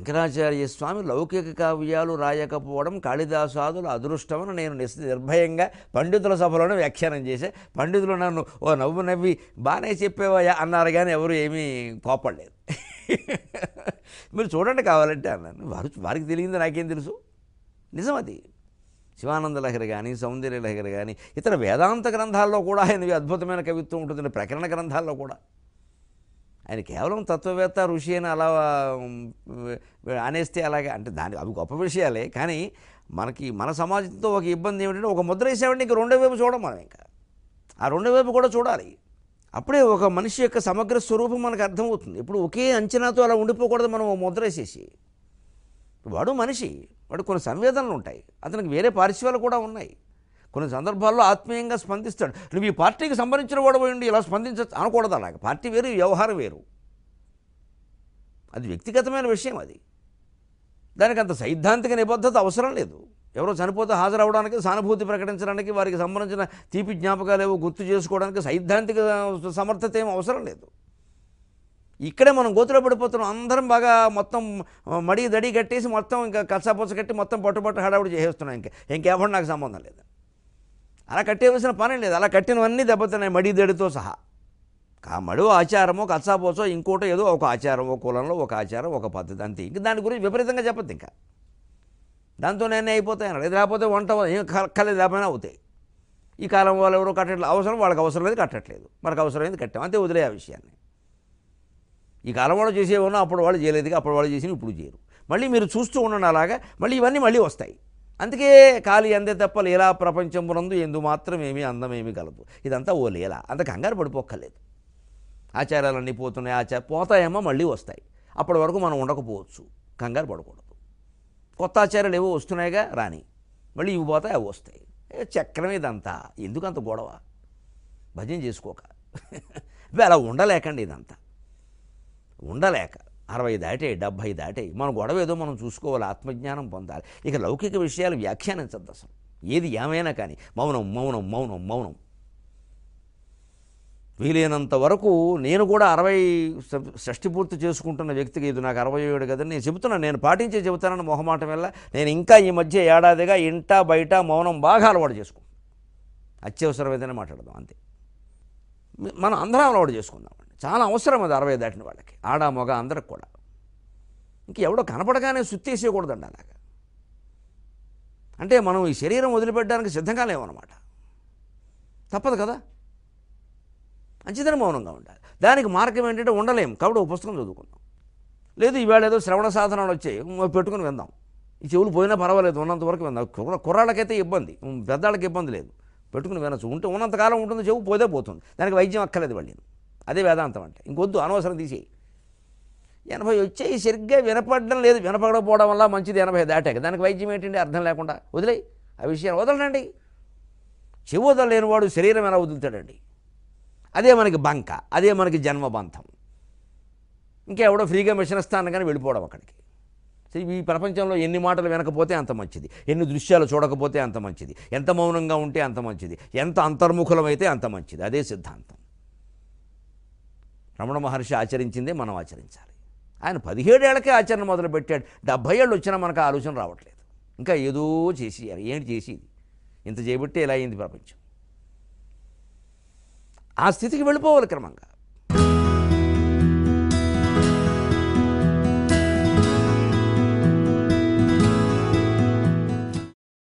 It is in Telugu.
శంకరాచార్య స్వామి లౌకిక కావ్యాలు రాయకపోవడం కాళిదాసాదుల అదృష్టమని నేను నిస్ నిర్భయంగా పండితుల సభలోనే వ్యాఖ్యానం చేసే పండితులు నన్ను ఓ నవ్వు నవ్వి బాగానే చెప్పేవయ్యా అన్నారు కానీ ఎవరు ఏమీ కోపడలేదు మీరు చూడండి కావాలంటే అన్నాను వారు వారికి తెలియంది నాకేం తెలుసు నిజం అది శివానంద లహరి కానీ సౌందర్య లహరి కానీ ఇతర వేదాంత గ్రంథాల్లో కూడా ఆయనవి అద్భుతమైన కవిత్వం ఉంటుంది ప్రకరణ గ్రంథాల్లో కూడా ఆయన కేవలం తత్వవేత్త ఋషి అని అలా ఉమ్, అనేస్తే అలాగే అంటే దాని అవి గొప్ప విషయాలే కానీ మనకి మన సమాజంతో ఒక ఇబ్బంది ఏమిటంటే ఒక ముద్ర వేసామంటే ఇంక రెండో వైపు చూడం మనం ఇంకా ఆ రెండో వైపు కూడా చూడాలి అప్పుడే ఒక మనిషి యొక్క సమగ్ర స్వరూపం మనకు అర్థమవుతుంది ఇప్పుడు ఒకే అంచనాతో అలా ఉండిపోకూడదు మనం ఓ ముద్ర వేసేసి వాడు మనిషి వాడు కొన్ని సంవేదనలు ఉంటాయి అతనికి వేరే పార్శ్వాలు కూడా ఉన్నాయి కొన్ని సందర్భాల్లో ఆత్మీయంగా స్పందిస్తాడు నువ్వు ఈ పార్టీకి సంబంధించిన వాడు పోయిండి ఇలా స్పందించ అనకూడదు అలాగే పార్టీ వేరు ఈ వ్యవహారం వేరు అది వ్యక్తిగతమైన విషయం అది దానికి అంత సైద్ధాంతిక నిబద్ధత అవసరం లేదు ఎవరో చనిపోతే హాజరవడానికి సానుభూతి ప్రకటించడానికి వారికి సంబంధించిన తీపి జ్ఞాపకాలు ఏవో గుర్తు చేసుకోవడానికి సైద్ధాంతిక సమర్థత ఏం అవసరం లేదు ఇక్కడే మనం గోతులో పడిపోతున్నాం అందరం బాగా మొత్తం మడి దడి కట్టేసి మొత్తం ఇంకా కచ్చాపచ్చ కట్టి మొత్తం పట్టుబట్టు హడావుడి చేసేస్తున్నాం ఇంకా ఇంకెవరు నాకు సంబంధం లేదు అలా కట్టేవలసిన పని లేదు అలా కట్టినవన్నీ దెబ్బతున్నాయి మడి దడితో సహా ఆ మడో ఆచారమో కచ్చాపోచో ఇంకోటో ఏదో ఒక ఆచారం ఒక కులంలో ఒక ఆచారం ఒక పద్ధతి అంతే ఇంక దాని గురించి విపరీతంగా చెప్పద్దు ఇంకా దాంతో నేను అయిపోతాయి అన్నాడు ఇది లేకపోతే వంట ఏం కలేదు లేకపోయినా అవుతాయి ఈ కాలం వాళ్ళు ఎవరో కట్టట్లేదు అవసరం వాళ్ళకి అవసరం లేదు కట్టట్లేదు మనకు అవసరమైంది కట్టాం అంతే వదిలే ఆ విషయాన్ని ఈ కాలం వాళ్ళు చేసేవన్నా అప్పుడు వాళ్ళు చేయలేదుగా అప్పుడు వాళ్ళు చేసి ఇప్పుడు చేయరు మళ్ళీ మీరు చూస్తూ ఉండండి అలాగా మళ్ళీ ఇవన్నీ మళ్ళీ వస్తాయి అందుకే ఖాళీ అందే తప్ప లీలా ప్రపంచమునందు ఎందు మాత్రం ఏమీ అందమేమీ కలదు ఇదంతా ఓ లీల అంత కంగారు పడిపోక్కర్లేదు ఆచారాలన్నీ పోతున్నాయి ఆచార పోతాయేమో మళ్ళీ వస్తాయి అప్పటి వరకు మనం ఉండకపోవచ్చు కంగారు పడకూడదు కొత్త ఆచారాలు ఏవో వస్తున్నాయిగా రాని మళ్ళీ ఇవి పోతాయి అవి వస్తాయి ఏ చక్రం ఇదంతా ఎందుకు అంత గొడవ భజన చేసుకోక ఇవి అలా ఉండలేకండి ఇదంతా ఉండలేక అరవై దాటాయి డెబ్భై దాటాయి మన గొడవ ఏదో మనం చూసుకోవాలి ఆత్మజ్ఞానం పొందాలి ఇక లౌకిక విషయాలు వ్యాఖ్యానించద్దు అసలు ఏది ఏమైనా కానీ మౌనం మౌనం మౌనం మౌనం వీలైనంత వరకు నేను కూడా అరవై స- షష్ఠి పూర్తి చేసుకుంటున్న వ్యక్తికి ఇది నాకు అరవై ఏడు కదా నేను చెబుతున్నాను నేను పాటించే చెబుతానని మొహమాటం వల్ల నేను ఇంకా ఈ మధ్య ఏడాదిగా ఇంట బయట మౌనం బాగా అలవాటు చేసుకుంటాను అత్యవసరమైతేనే మాట్లాడదాం అంతే మి- మనం అందరం అలవాటు చేసుకుందామండి చాలా అవసరం అది అరవై దాటిన వాళ్ళకి ఆడ మగ అందరికి కూడా ఇంక ఎవడో కనపడగానే సుత్తేసేయకూడదండి అలాగా అంటే మనం ఈ శరీరం వదిలిపెట్టడానికి సిద్ధంగా లేవన్నమాట తప్పదు కదా అంచేతనే మౌనంగా ఉండాలి దానికి మార్గం ఏంటంటే ఉండలేం కాబట్టి ఒక పుస్తకం చదువుకుందాం లేదు ఈవేళ ఏదో శ్రవణ సాధనాలు వచ్చాయి ఉమ్, పెట్టుకుని విందాం ఈ చెవులు పోయినా పర్వాలేదు ఉన్నంత వరకు విందాం కుర్ర కుర్రాళ్ళకైతే ఇబ్బంది ఉమ్, పెద్దాళ్ళకి ఇబ్బంది లేదు పెట్టుకుని వినొచ్చు ఉంటే ఉన్నంతకాలం ఉంటుంది చెవు పోతే పోతుంది దానికి వైద్యం అక్కర్లేదు వాళ్ళు అదే వేదాంతం అంటే ఇంకొద్దు అనవసరం తీసేయి ఎనభై వచ్చాయి సరిగ్గా వినపడడం లేదు వినపడకపోవడం వల్ల మంచిది ఎనభై దాటాక దానికి వైద్యం ఏంటంటే అర్థం లేకుండా వదిలేయి ఆ విషయాన్ని వదలండి చెవు వదలలేనివాడు శరీరం ఎలా వదులుతాడండి అదే మనకి బంక అదే మనకి జన్మబంధం ఇంకెవడో ఫ్రీగా మిషన్ ఇస్తాను కానీ వెళ్ళిపోవడం అక్కడికి సో ఈ ప్రపంచంలో ఎన్ని మాటలు వినకపోతే అంత మంచిది ఎన్ని దృశ్యాలు చూడకపోతే అంత మంచిది ఎంత మౌనంగా ఉంటే అంత మంచిది ఎంత అంతర్ముఖులమైతే అంత మంచిది అదే సిద్ధాంతం రమణ మహర్షి ఆచరించిందే మనం ఆచరించాలి ఆయన పదిహేడేళ్లకే ఆచరణ మొదలుపెట్టాడు డెబ్భై ఏళ్ళు వచ్చినా మనకు ఆ ఆలోచన రావట్లేదు ఇంకా ఏదో చేసేయాలి ఏంటి చేసేది ఇంత చేయబట్టే ఇలా అయింది ప్రపంచం ఆ స్థితికి వెళ్ళిపోవాలి క్రమంగా